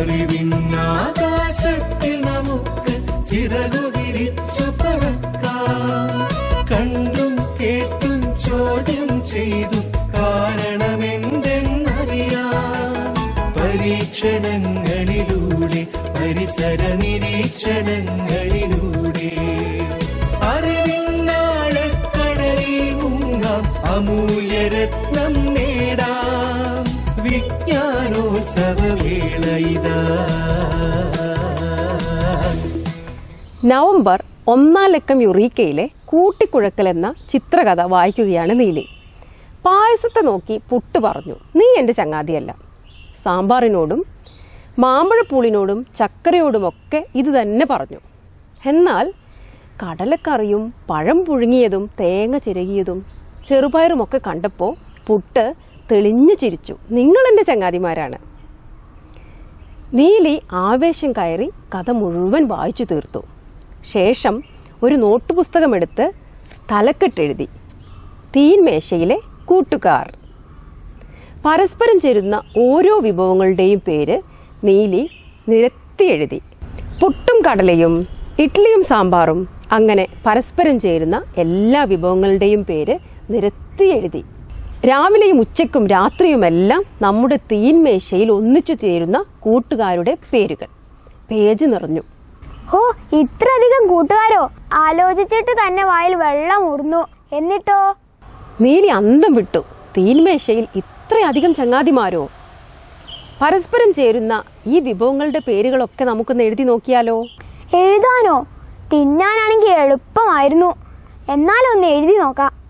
അറിവിന്നാകാശത്തിൽ നമുക്ക് ചിറകു വിരിച്ചു പറക്കാം കണ്ടും കേട്ടും ചോദ്യം ചെയ്തു കാരണമെന്തെന്നറിയാം പരീക്ഷണങ്ങളിലൂടെ പരിസര നിരീക്ഷണങ്ങളിലൂടെ അറിവിന്നാഴക്കടലിൽ മുങ്ങാം അമൂല്യരത്നം നേടാം വിജ്ഞാനോത്സവവേള ഇതാ നവംബർ ഒന്നാം ലക്കം യുറീക്കയിലെ കൂട്ടിക്കുഴക്കൽ എന്ന ചിത്രകഥ വായിക്കുകയാണ് നീലി പായസത്തെ നോക്കി പുട്ട് പറഞ്ഞു നീ എൻ്റെ ചങ്ങാതിയല്ല സാമ്പാറിനോടും മാമ്പഴപ്പൂളിനോടും ചക്കരയോടുമൊക്കെ ഇത് തന്നെ പറഞ്ഞു എന്നാൽ കടലക്കറിയും പഴം പുഴുങ്ങിയതും തേങ്ങ ചിരകിയതും ചെറുപയറുമൊക്കെ കണ്ടപ്പോൾ പുട്ട് തെളിഞ്ഞു ചിരിച്ചു നിങ്ങൾ എൻ്റെ ചങ്ങാതിമാരാണ് നീലി ആവേശം കയറി കഥ മുഴുവൻ വായിച്ചു തീർത്തു ശേഷം ഒരു നോട്ട് പുസ്തകമെടുത്ത് തലക്കെട്ടെഴുതി തീൻമേശയിലെ കൂട്ടുകാർ പരസ്പരം ചേരുന്ന ഓരോ വിഭവങ്ങളുടെയും പേര് നീലി നിരത്തി എഴുതി പുട്ടും കടലയും ഇഡ്ഡലിയും സാമ്പാറും അങ്ങനെ പരസ്പരം ചേരുന്ന എല്ലാ വിഭവങ്ങളുടെയും പേര് നിരത്തി എഴുതി രാവിലെയും ഉച്ചയ്ക്കും രാത്രിയുമെല്ലാം നമ്മുടെ തീൻമേശയിൽ ഒന്നിച്ചു ചേരുന്ന കൂട്ടുകാരുടെ പേരുകൾ പേജ് നിറഞ്ഞു ഹോ ഇത്രയധികം കൂട്ടുകാരോ ആലോചിച്ചിട്ട് തന്നെ വായിൽ വെള്ളം ഊർന്നു എന്നിട്ടോ നീലി അന്തം വിട്ടു തീൻമേശയിൽ ഇത്രയധികം ചങ്ങാതിമാരോ പരസ്പരം ചേരുന്ന ഈ വിഭവങ്ങളുടെ പേരുകളൊക്കെ നമുക്കൊന്ന് എഴുതി നോക്കിയാലോ എഴുതാനോ തിന്നാനാണെങ്കിൽ എളുപ്പമായിരുന്നു എന്നാലൊന്ന് എഴുതി നോക്കാം